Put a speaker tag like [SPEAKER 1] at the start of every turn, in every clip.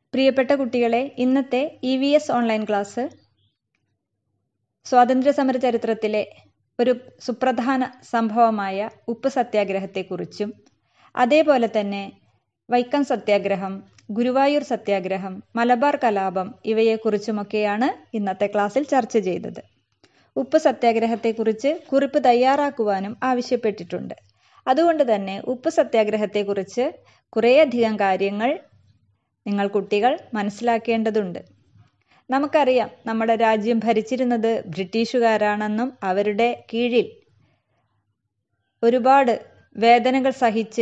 [SPEAKER 1] പ്രിയപ്പെട്ട കുട്ടികളെ ഇന്നത്തെ E V S online class സ്വാതന്ത്ര്യ സമര ചരിത്രത്തിലെ ഒരു സുപ്രധാന സംഭവമായ ഉപ്പ് സത്യാഗ്രഹത്തെക്കുറിച്ചും അതേപോലെ തന്നെ വൈക്കം സത്യാഗ്രഹം ഗുരുവായൂർ സത്യാഗ്രഹം മലബാർ കലാപം ഇവയെക്കുറിച്ചുമൊക്കെയാണ് ഇന്നത്തെ ക്ലാസ്സിൽ ചർച്ച ചെയ്തത് ഉപ്പ് സത്യാഗ്രഹത്തെക്കുറിച്ച് കുറിപ്പ് തയ്യാറാക്കുവാനും ആവശ്യപ്പെട്ടിട്ടുണ്ട് അതുകൊണ്ട് തന്നെ ഉപ്പ് സത്യാഗ്രഹത്തെക്കുറിച്ച് കുറേയധികം കാര്യങ്ങൾ നിങ്ങൾ കുട്ടികൾ മനസ്സിലാക്കേണ്ടതുണ്ട് നമുക്കറിയാം നമ്മുടെ രാജ്യം ഭരിച്ചിരുന്നത് ബ്രിട്ടീഷുകാരാണെന്നും അവരുടെ കീഴിൽ ഒരുപാട് വേദനകൾ സഹിച്ച്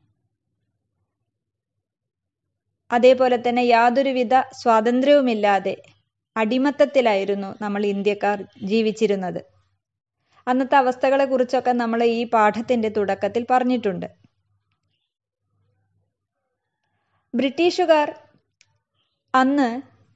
[SPEAKER 1] അതേപോലെ തന്നെ യാതൊരുവിധ സ്വാതന്ത്ര്യവുമില്ലാതെ അടിമത്തത്തിലായിരുന്നു നമ്മൾ ഇന്ത്യക്കാർ ജീവിച്ചിരുന്നത് അന്നത്തെ അവസ്ഥകളെ കുറിച്ചൊക്കെ നമ്മൾ ഈ പാഠത്തിന്റെ തുടക്കത്തിൽ പറഞ്ഞിട്ടുണ്ട് ബ്രിട്ടീഷുകാർ അന്ന്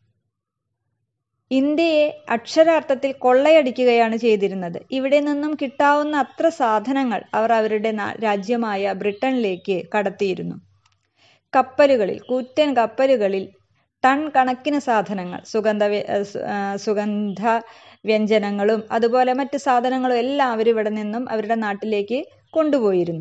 [SPEAKER 1] ഇന്ത്യയെ അക്ഷരാർത്ഥത്തിൽ കൊള്ളയടിക്കുകയാണ് ചെയ്തിരുന്നത് ഇവിടെ നിന്നും കിട്ടാവുന്ന അത്ര സാധനങ്ങൾ അവർ അവരുടെ രാജ്യമായ ബ്രിട്ടനിലേക്ക് കടത്തിയിരുന്നു കപ്പലുകളിൽ കൂറ്റൻ കപ്പലുകളിൽ ടൺ കണക്കിന് സാധനങ്ങൾ സുഗന്ധ സുഗന്ധ വ്യഞ്ജനങ്ങളും അതുപോലെ മറ്റ് സാധനങ്ങളും എല്ലാം അവർ ഇവിടെ നിന്നും അവരുടെ നാട്ടിലേക്ക് കൊണ്ടുപോയിരുന്നു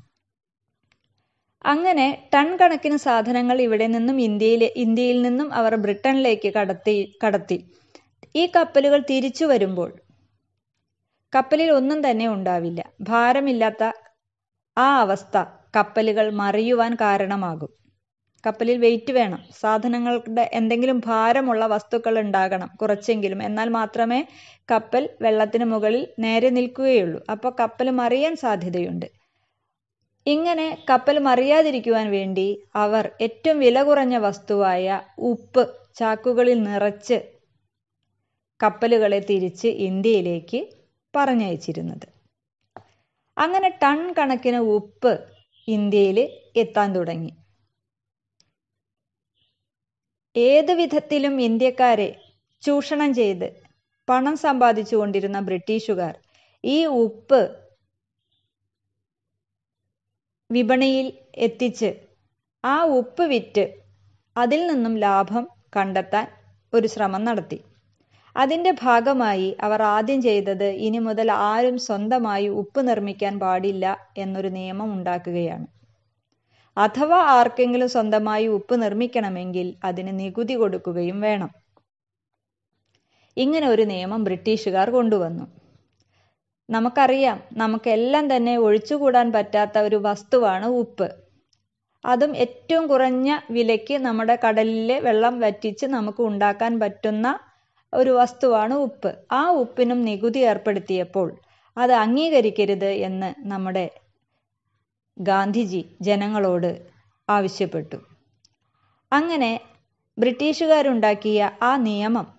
[SPEAKER 1] അങ്ങനെ ടൺ കണക്കിന് സാധനങ്ങൾ ഇവിടെ നിന്നും ഇന്ത്യയിൽ ഇന്ത്യയിൽ നിന്നും അവർ ബ്രിട്ടനിലേക്ക് കടത്തി കടത്തി ഈ കപ്പലുകൾ തിരിച്ചു വരുമ്പോൾ കപ്പലിൽ ഒന്നും തന്നെ ഉണ്ടാവില്ല ഭാരമില്ലാത്ത ആ അവസ്ഥ കപ്പലുകൾ മറിയുവാൻ കാരണമാകും കപ്പലിൽ വെയിറ്റ് വേണം സാധനങ്ങളുടെ എന്തെങ്കിലും ഭാരമുള്ള വസ്തുക്കൾ ഉണ്ടാകണം കുറച്ചെങ്കിലും എന്നാൽ മാത്രമേ കപ്പൽ വെള്ളത്തിന് മുകളിൽ നേരെ നിൽക്കുകയുള്ളൂ അപ്പോൾ കപ്പൽ മറിയാൻ സാധ്യതയുണ്ട് ഇങ്ങനെ കപ്പൽ മറിയാതിരിക്കുവാൻ വേണ്ടി അവർ ഏറ്റവും വില കുറഞ്ഞ വസ്തുവായ ഉപ്പ് ചാക്കുകളിൽ നിറച്ച് കപ്പലുകളെ തിരിച്ച് ഇന്ത്യയിലേക്ക് പറഞ്ഞയച്ചിരുന്നത് അങ്ങനെ ടൺ കണക്കിന് ഉപ്പ് ഇന്ത്യയിൽ എത്താൻ തുടങ്ങി ഏത് വിധത്തിലും ഇന്ത്യക്കാരെ ചൂഷണം ചെയ്ത് പണം സമ്പാദിച്ചു കൊണ്ടിരുന്ന ബ്രിട്ടീഷുകാർ ഈ ഉപ്പ് വിപണിയിൽ എത്തിച്ച് ആ ഉപ്പ് വിറ്റ് അതിൽ നിന്നും ലാഭം കണ്ടെത്താൻ ഒരു ശ്രമം നടത്തി അതിന്റെ ഭാഗമായി അവർ ആദ്യം ചെയ്തത് ഇനി മുതൽ ആരും സ്വന്തമായി ഉപ്പ് നിർമ്മിക്കാൻ പാടില്ല എന്നൊരു നിയമം ഉണ്ടാക്കുകയാണ് അഥവാ ആർക്കെങ്കിലും സ്വന്തമായി ഉപ്പ് നിർമ്മിക്കണമെങ്കിൽ അതിന് നികുതി കൊടുക്കുകയും വേണം ഇങ്ങനെ ഒരു നിയമം ബ്രിട്ടീഷുകാർ കൊണ്ടുവന്നു നമുക്കറിയാം നമുക്കെല്ലാം തന്നെ ഒഴിച്ചുകൂടാൻ പറ്റാത്ത ഒരു വസ്തുവാണ് ഉപ്പ് അതും ഏറ്റവും കുറഞ്ഞ വിലയ്ക്ക് നമ്മുടെ കടലിലെ വെള്ളം വറ്റിച്ച് നമുക്ക് ഉണ്ടാക്കാൻ പറ്റുന്ന ഒരു വസ്തുവാണ് ഉപ്പ് ആ ഉപ്പിനും നികുതി ഏർപ്പെടുത്തിയപ്പോൾ അത് അംഗീകരിക്കരുത് എന്ന് നമ്മുടെ ഗാന്ധിജി ജനങ്ങളോട് ആവശ്യപ്പെട്ടു അങ്ങനെ ബ്രിട്ടീഷുകാരുണ്ടാക്കിയ ആ നിയമം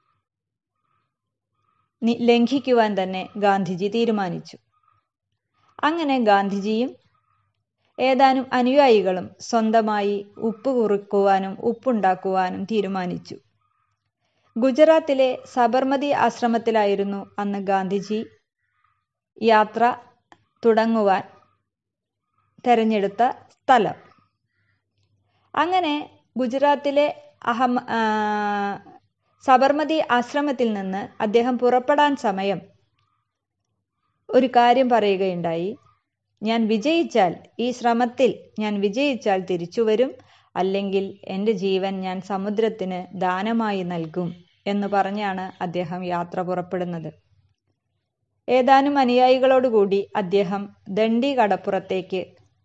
[SPEAKER 1] ലംഘിക്കുവാൻ തന്നെ ഗാന്ധിജി തീരുമാനിച്ചു അങ്ങനെ ഗാന്ധിജിയും ഏതാനും അനുയായികളും സ്വന്തമായി ഉപ്പ് കുറുക്കുവാനും ഉപ്പുണ്ടാക്കുവാനും തീരുമാനിച്ചു ഗുജറാത്തിലെ സബർമതി ആശ്രമത്തിലായിരുന്നു അന്ന് ഗാന്ധിജി യാത്ര തുടങ്ങുവാൻ തെരഞ്ഞെടുത്ത സ്ഥലം അങ്ങനെ ഗുജറാത്തിലെ അഹമ്മ സബർമതി ആശ്രമത്തിൽ നിന്ന് അദ്ദേഹം പുറപ്പെടാൻ സമയം ഒരു കാര്യം പറയുകയുണ്ടായി ഞാൻ വിജയിച്ചാൽ ഈ ശ്രമത്തിൽ ഞാൻ വിജയിച്ചാൽ തിരിച്ചു വരും അല്ലെങ്കിൽ എൻ്റെ ജീവൻ ഞാൻ സമുദ്രത്തിന് ദാനമായി നൽകും എന്ന് പറഞ്ഞാണ് അദ്ദേഹം യാത്ര പുറപ്പെടുന്നത് ഏതാനും അനുയായികളോടുകൂടി അദ്ദേഹം ദണ്ഡി കടപ്പുറത്തേക്ക്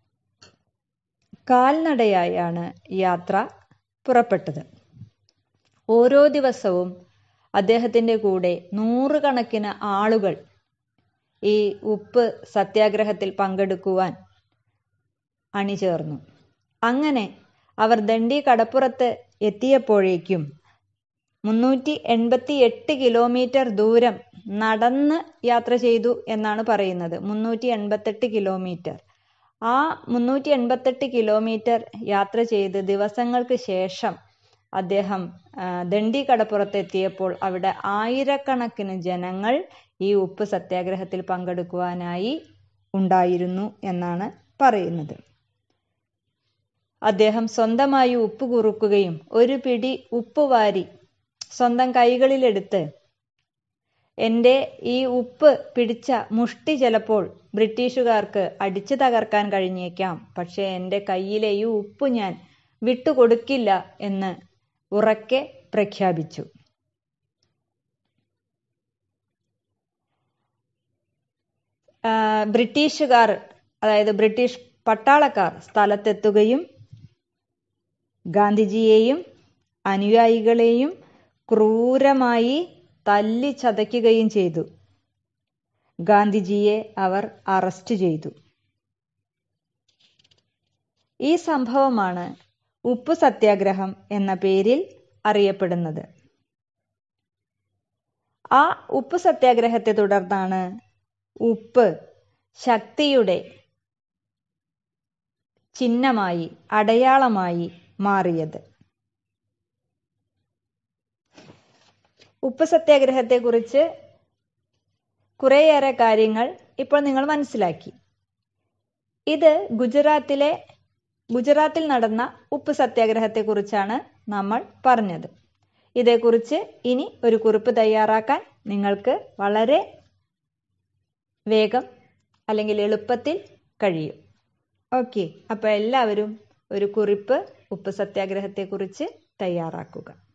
[SPEAKER 1] കാൽനടയായാണ് യാത്ര പുറപ്പെട്ടത് ഓരോ ദിവസവും അദ്ദേഹത്തിൻ്റെ കൂടെ നൂറുകണക്കിന് ആളുകൾ ഈ ഉപ്പ് സത്യാഗ്രഹത്തിൽ പങ്കെടുക്കുവാൻ അണിചേർന്നു അങ്ങനെ അവർ ദണ്ഡി കടപ്പുറത്ത് എത്തിയപ്പോഴേക്കും മുന്നൂറ്റി എൺപത്തി എട്ട് കിലോമീറ്റർ ദൂരം നടന്ന് യാത്ര ചെയ്തു എന്നാണ് പറയുന്നത് മുന്നൂറ്റി എൺപത്തെട്ട് കിലോമീറ്റർ ആ മുന്നൂറ്റി എൺപത്തെട്ട് കിലോമീറ്റർ യാത്ര ചെയ്ത് ദിവസങ്ങൾക്ക് ശേഷം അദ്ദേഹം ദണ്ഡി കടപ്പുറത്തെത്തിയപ്പോൾ അവിടെ ആയിരക്കണക്കിന് ജനങ്ങൾ ഈ ഉപ്പ് സത്യാഗ്രഹത്തിൽ പങ്കെടുക്കുവാനായി ഉണ്ടായിരുന്നു എന്നാണ് പറയുന്നത് അദ്ദേഹം സ്വന്തമായി ഉപ്പ് കുറുക്കുകയും ഒരു പിടി ഉപ്പ് വാരി സ്വന്തം കൈകളിലെടുത്ത് എൻ്റെ ഈ ഉപ്പ് പിടിച്ച മുഷ്ടി ചിലപ്പോൾ ബ്രിട്ടീഷുകാർക്ക് അടിച്ചു തകർക്കാൻ കഴിഞ്ഞേക്കാം പക്ഷേ എൻ്റെ കയ്യിലെ ഈ ഉപ്പ് ഞാൻ വിട്ടുകൊടുക്കില്ല എന്ന് ഉറക്കെ പ്രഖ്യാപിച്ചു ബ്രിട്ടീഷുകാർ അതായത് ബ്രിട്ടീഷ് പട്ടാളക്കാർ സ്ഥലത്തെത്തുകയും ഗാന്ധിജിയെയും അനുയായികളെയും ക്രൂരമായി തല്ലി ചതയ്ക്കുകയും ചെയ്തു ഗാന്ധിജിയെ അവർ അറസ്റ്റ് ചെയ്തു ഈ സംഭവമാണ് ഉപ്പു സത്യാഗ്രഹം എന്ന പേരിൽ അറിയപ്പെടുന്നത് ആ ഉപ്പു സത്യാഗ്രഹത്തെ തുടർന്നാണ് ഉപ്പ് ശക്തിയുടെ ചിഹ്നമായി അടയാളമായി മാറിയത് ഉപ്പ് സത്യാഗ്രഹത്തെക്കുറിച്ച് കുറേയേറെ കാര്യങ്ങൾ ഇപ്പോൾ നിങ്ങൾ മനസ്സിലാക്കി ഇത് ഗുജറാത്തിലെ ഗുജറാത്തിൽ നടന്ന ഉപ്പ് സത്യാഗ്രഹത്തെക്കുറിച്ചാണ് നമ്മൾ പറഞ്ഞത് ഇതേക്കുറിച്ച് ഇനി ഒരു കുറിപ്പ് തയ്യാറാക്കാൻ നിങ്ങൾക്ക് വളരെ വേഗം അല്ലെങ്കിൽ എളുപ്പത്തിൽ കഴിയും ഓക്കെ അപ്പോൾ എല്ലാവരും ഒരു കുറിപ്പ് ഉപ്പ് സത്യാഗ്രഹത്തെക്കുറിച്ച് തയ്യാറാക്കുക